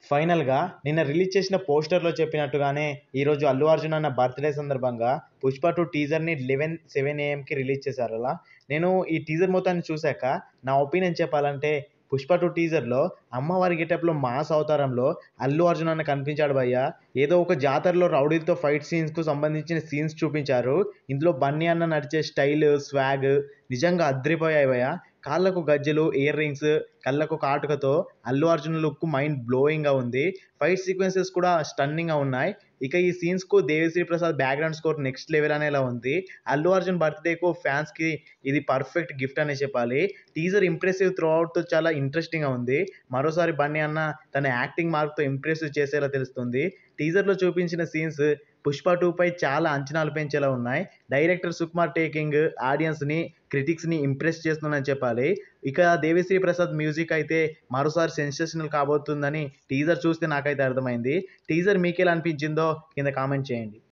ఫైనల్గా నిన్న రిలీజ్ చేసిన పోస్టర్లో చెప్పినట్టుగానే ఈరోజు అల్లు అర్జున్ అన్న బర్త్డే సందర్భంగా పుష్ప టూ టీజర్ని లెవెన్ సెవెన్ ఏఎంకి రిలీజ్ చేశారు అలా నేను ఈ టీజర్ మొత్తాన్ని చూశాక నా ఒపీనియన్ చెప్పాలంటే పుష్ప టూ టీజర్లో అమ్మవారి గెటప్లో మాస్ అవతారంలో అల్లు అర్జున్ అన్న కనిపించాడు భయ్య ఏదో ఒక జాతరలో రౌడీలతో ఫైట్ సీన్స్కు సంబంధించిన సీన్స్ చూపించారు ఇందులో బన్నీ అన్న నడిచే స్టైల్ స్వాగ్ నిజంగా అద్రిపోయాయి భయ్య కాళ్ళకు గజ్జెలు ఇయర్ రింగ్స్ కళ్ళకు కాటుకతో అల్లు అర్జున్ లుక్ మైండ్ బ్లోయింగ్గా ఉంది ఫైట్ సీక్వెన్సెస్ కూడా స్టన్నింగ్గా ఉన్నాయి ఇక ఈ సీన్స్కు Devi Sri Prasad background score next level అనేలా ఉంది అల్లు అర్జున్ బర్త్డేకు ఫ్యాన్స్కి ఇది పర్ఫెక్ట్ గిఫ్ట్ అనే చెప్పాలి టీజర్ ఇంప్రెసివ్ త్రూ అవుట్ చాలా ఇంట్రెస్టింగ్గా ఉంది మరోసారి బన్నీ అన్న తన యాక్టింగ్ మార్క్తో ఇంప్రెసివ్ చేసేలా తెలుస్తుంది టీజర్లో చూపించిన సీన్స్ పుష్ప టూపై చాలా అంచనాలు పెంచేలా ఉన్నాయి డైరెక్టర్ సుకుమార్ టేకింగ్ ఆడియన్స్ని క్రిటిక్స్ని ఇంప్రెస్ చేస్తుందని చెప్పాలి ఇక దేవిశ్రీ ప్రసాద్ మ్యూజిక్ అయితే మరోసారి సెన్సేషనల్ కాబోతుందని టీజర్ చూస్తే నాకైతే అర్థమైంది టీజర్ మీకు ఎలా అనిపించిందో కింద కామెంట్ చేయండి